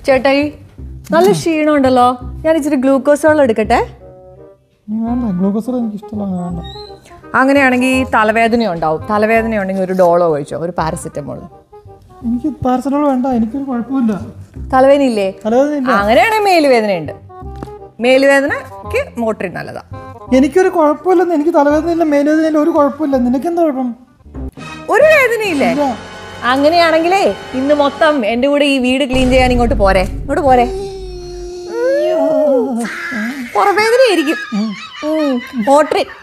ചേട്ടായി നല്ല ക്ഷീണം ഉണ്ടല്ലോ ഞാൻ ഇച്ചിരി ഗ്ലൂക്കോസ് വെള്ളം എടുക്കട്ടെ വേണ്ട ഗ്ലൂക്കോസ് എനിക്ക് ഇഷ്ടമല്ല വേണ്ട അങ്ങനെയാണെങ്കിൽ തലവേദന ഉണ്ടാവും തലവേദന ഉണ്ടെങ്കിൽ ഒരു ഡോളോ കഴിച്ചോ ഒരു പാരസെറ്റമോൾ എനിക്ക് പാരസറ്റമോൾ വേണ്ട എനിക്കൊരു കുഴപ്പമില്ല തലവേദന ഇല്ലേ തലവേദന ഇല്ല അങ്ങനെയാണെങ്കിൽ മേലുവേദന ഉണ്ട് മേലുവേദനക്ക് മോട്ടറിൻ നല്ലതാ എനിക്കൊരു കുഴപ്പമില്ലെന്ന് എനിക്ക് തലവേദന ഇല്ല മേലുവേദന ഇല്ല ഒരു കുഴപ്പമില്ല നിനക്ക് എന്താ കുഴപ്പം ഒരു വേദനയില്ലേ അങ്ങനെയാണെങ്കിലേ ഇന്ന് മൊത്തം എൻ്റെ കൂടെ ഈ വീട് ക്ലീൻ ചെയ്യാൻ ഇങ്ങോട്ട് പോരെ ഇങ്ങോട്ട് പോരെ പുറവേദനയായിരിക്കും മോട്ടറിൻ